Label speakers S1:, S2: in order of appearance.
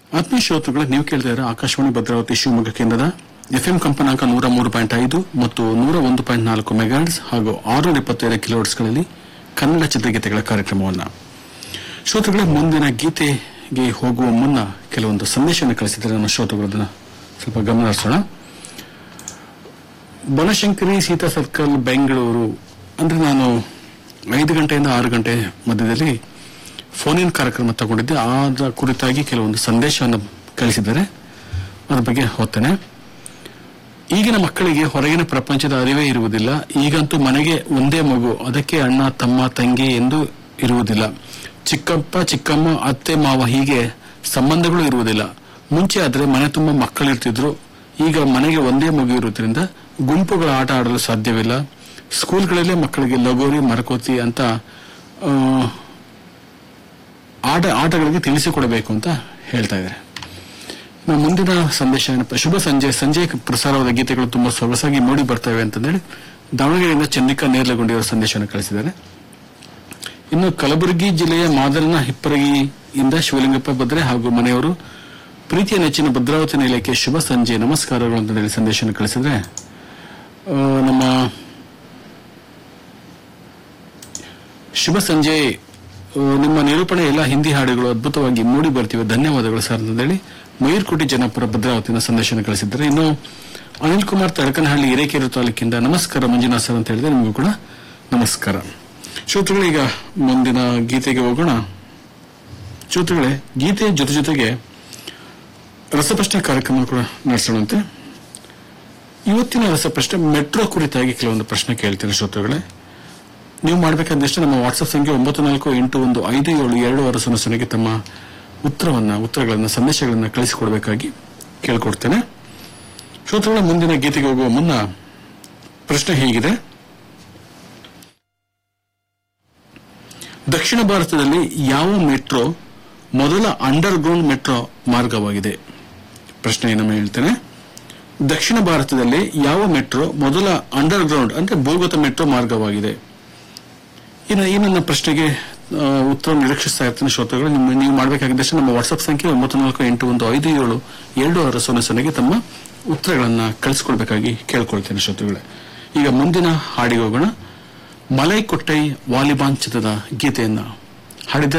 S1: ಆತ್ಮೀಯ ಶ್ರೋತೃಗಳೇ ನೀವು ಕೇಳ್ತಾ ಇದ್ದಾರೆ ಆಕಾಶವಾಣಿ ಭದ್ರಾವತಿ ಶಿವಮೊಗ್ಗ ಕೇಂದ್ರದ ಎಫ್ಎಂ ಕಂಪನಾಂಕ ನೂರ ಮೂರು ಪಾಯಿಂಟ್ ಐದು ಮತ್ತು ನೂರ ಒಂದು ಪಾಯಿಂಟ್ ನಾಲ್ಕು ಮೆಗಾಟ್ಸ್ ಹಾಗೂ ಆರುನೂರ ಇಪ್ಪತ್ತೈದು ಕಿಲೋಟ್ಸ್ಗಳಲ್ಲಿ ಕನ್ನಡ ಚಿತ್ರಗೀತೆಗಳ ಕಾರ್ಯಕ್ರಮವನ್ನು ಶ್ರೋತೃಗಳೇ ಮುಂದಿನ ಗೀತೆಗೆ ಹೋಗುವ ಮುನ್ನ ಕೆಲವೊಂದು ಸಂದೇಶವನ್ನು ಕಳಿಸಿದ್ದಾರೆ ನಮ್ಮ ಶ್ರೋತೃಗಳನ್ನ ಸ್ವಲ್ಪ ಗಮನ ಹರಿಸೋಣ ಬನಶಂಕರಿ ಸೀತಾ ಸರ್ಕಲ್ ಬೆಂಗಳೂರು ಅಂದ್ರೆ ನಾನು ಐದು ಗಂಟೆಯಿಂದ ಆರು ಗಂಟೆ ಮಧ್ಯದಲ್ಲಿ ಫೋನ್ ಇನ್ ಕಾರ್ಯಕ್ರಮ ತಗೊಂಡಿದ್ದೆ ಆದ ಕುರಿತಾಗಿ ಕೆಲವೊಂದು ಸಂದೇಶವನ್ನು ಕಳಿಸಿದ್ದಾರೆ ಅದ್ರ ಬಗ್ಗೆ ಓದ್ತೇನೆ ಈಗಿನ ಮಕ್ಕಳಿಗೆ ಹೊರಗಿನ ಪ್ರಪಂಚದ ಅರಿವೇ ಇರುವುದಿಲ್ಲ ಈಗಂತೂ ಮನೆಗೆ ಒಂದೇ ಮಗು ಅದಕ್ಕೆ ಅಣ್ಣ ತಮ್ಮ ತಂಗಿ ಎಂದು ಇರುವುದಿಲ್ಲ ಚಿಕ್ಕಪ್ಪ ಚಿಕ್ಕಮ್ಮ ಅತ್ತೆ ಮಾವ ಹೀಗೆ ಸಂಬಂಧಗಳು ಇರುವುದಿಲ್ಲ ಮುಂಚೆ ಆದ್ರೆ ಮನೆ ತುಂಬ ಮಕ್ಕಳಿರ್ತಿದ್ರು ಈಗ ಮನೆಗೆ ಒಂದೇ ಮಗು ಇರುವುದರಿಂದ ಗುಂಪುಗಳ ಆಟ ಆಡಲು ಸಾಧ್ಯವಿಲ್ಲ ಸ್ಕೂಲ್ಗಳಲ್ಲೇ ಮಕ್ಕಳಿಗೆ ಲಗೋರಿ ಮರಕೋತಿ ಅಂತ ಆ, ಆಟ ಆಟಗಳಿಗೆ ತಿಳಿಸಿಕೊಡಬೇಕು ಅಂತ ಹೇಳ್ತಾ ಇದ್ದಾರೆ ಇನ್ನು ಮುಂದಿನ ಸಂದೇಶ ಏನಪ್ಪ ಶುಭ ಸಂಜೆ ಸಂಜೆ ಪ್ರಸಾರವಾದ ಗೀತೆಗಳು ತುಂಬಾ ಸೊಗಸಾಗಿ ಮೂಡಿ ಬರ್ತವೆ ಅಂತಂದೇಳಿ ದಾವಣಗೆರೆಯಿಂದ ಚಂದ್ರಿಕಾ ನೇರ್ಲಗುಂಡಿಯವರ ಸಂದೇಶವನ್ನು ಕಳಿಸಿದ್ದಾರೆ ಇನ್ನು ಕಲಬುರಗಿ ಜಿಲ್ಲೆಯ ಮಾದರನ ಹಿಪ್ಪರಗಿಯಿಂದ ಶಿವಲಿಂಗಪ್ಪ ಭದ್ರೆ ಹಾಗೂ ಮನೆಯವರು ಪ್ರೀತಿಯ ನೆಚ್ಚಿನ ಭದ್ರಾವತಿ ನಿಲಯಕ್ಕೆ ಶುಭ ಸಂಜೆ ನಮಸ್ಕಾರಗಳು ಅಂತ ಹೇಳಿ ಸಂದೇಶವನ್ನು ಕಳಿಸಿದ್ರೆ ಆ, ನಮ್ಮ ಶುಭ ಸಂಜೆ ಆ, ನಿಮ್ಮ ನಿರೂಪಣೆ ಎಲ್ಲ ಹಿಂದಿ ಹಾಡುಗಳು ಅದ್ಭುತವಾಗಿ ಮೂಡಿ ಬರ್ತಿವೆ ಧನ್ಯವಾದಗಳು ಸರ್ ಅಂತೇಳಿ ಮಯೂರ್ಕೋಟಿ ಜನಪುರ ಭದ್ರಾವತಿನ ಸಂದೇಶನ ಕಳಿಸಿದ್ದಾರೆ ಇನ್ನು ಅನಿಲ್ ಕುಮಾರ್ ತಡಕನಹಳ್ಳಿ ಹಿರೇಕೆರೆ ತಾಲೂಕಿಂದ ನಮಸ್ಕಾರ ಮಂಜುನಾಥ್ ಸರ್ ಅಂತ ಹೇಳಿದ್ರೆ ನಿಮಗೂ ಕೂಡ ನಮಸ್ಕಾರ ಶ್ರೋತೃಗಳೇ ಈಗ ಮುಂದಿನ ಗೀತೆಗೆ ಹೋಗೋಣ ಶ್ರೋತೃಗಳೇ ಗೀತೆ ಜೊತೆ ಜೊತೆಗೆ ರಸಪ್ರಶ್ನೆ ಕಾರ್ಯಕ್ರಮ ಕೂಡ ನಡೆಸೋಣಂತೆ ಇವತ್ತಿನ ರಸಪ್ರಶ್ನೆ ಮೆಟ್ರೋ ಕುರಿತಾಗಿ ಕೆಲವೊಂದು ಪ್ರಶ್ನೆ ಕೇಳ್ತೀನಿ ಶ್ರೋತೃಗಳೇ ನೀವು ಮಾಡಬೇಕಾದಷ್ಟು ನಮ್ಮ ವಾಟ್ಸ್ಆಪ್ ಸಂಖ್ಯೆ ಒಂಬತ್ತು ನಾಲ್ಕು ಎಂಟು ಒಂದು ಐದು ಏಳು ಎರಡು ಆರು ಸೊನ್ನೆ ಸೊನ್ನೆಗೆ ತಮ್ಮ ಉತ್ತರವನ್ನ ಉತ್ತರಗಳನ್ನ ಸಂದೇಶಗಳನ್ನ ಕಳಿಸಿಕೊಡ್ಬೇಕಾಗಿ ಕೇಳ್ಕೊಡ್ತೇನೆ ಶ್ರೋತೃಗಳ ಮುಂದಿನ ಗೀತೆಗೆ ಹೋಗುವ ಮುನ್ನ ಪ್ರಶ್ನೆ ಹೀಗಿದೆ ದಕ್ಷಿಣ ಭಾರತದಲ್ಲಿ ಯಾವ ಮೆಟ್ರೋ ಮೊದಲ ಅಂಡರ್ ಗ್ರೌಂಡ್ ಮೆಟ್ರೋ ಮಾರ್ಗವಾಗಿದೆ ಪ್ರಶ್ನೆ ಇನ್ನೊಮ್ಮೆ ಹೇಳ್ತೇನೆ ದಕ್ಷಿಣ ಭಾರತದಲ್ಲಿ ಯಾವ ಮೆಟ್ರೋ ಮೊದಲ ಅಂಡರ್ ಗ್ರೌಂಡ್ ಅಂದ್ರೆ ಭೂಗತ ಮೆಟ್ರೋ ಮಾರ್ಗವಾಗಿದೆ ಇನ್ನು ಈ ನನ್ನ ಪ್ರಶ್ನೆಗೆ ಆ, ಉತ್ತರ ನಿರೀಕ್ಷಿಸ್ತಾ ಇರ್ತೀನಿ ಶ್ರೋತೃಗಳು ನಿಮ್ಮ ನೀವು ಮಾಡಬೇಕಾಗಿದ್ದಷ್ಟು ನಮ್ಮ ವಾಟ್ಸ್ಆಪ್ ಸಂಖ್ಯೆ ಒಂಬತ್ತು ನಾಲ್ಕು ಎಂಟು ಒಂದು ಐದು ಏಳು ಎರಡು ಆರು ಸೊನ್ನೆ ಸೊನ್ನೆಗೆ ತಮ್ಮ ಉತ್ತರಗಳನ್ನ ಕಳಿಸ್ಕೊಡ್ಬೇಕಾಗಿ ಕೇಳ್ಕೊಳ್ತೇನೆ ಶ್ರೋತೃಗಳೇ ಈಗ ಮುಂದಿನ ಹಾಡಿಗೆ ಹೋಗೋಣ ಮಲೈ ಕೊಟ್ಟೈ ವಾಲಿಬಾನ್ ಚಿತ್ರದ ಗೀತೆಯನ್ನ ಹಾಡಿದ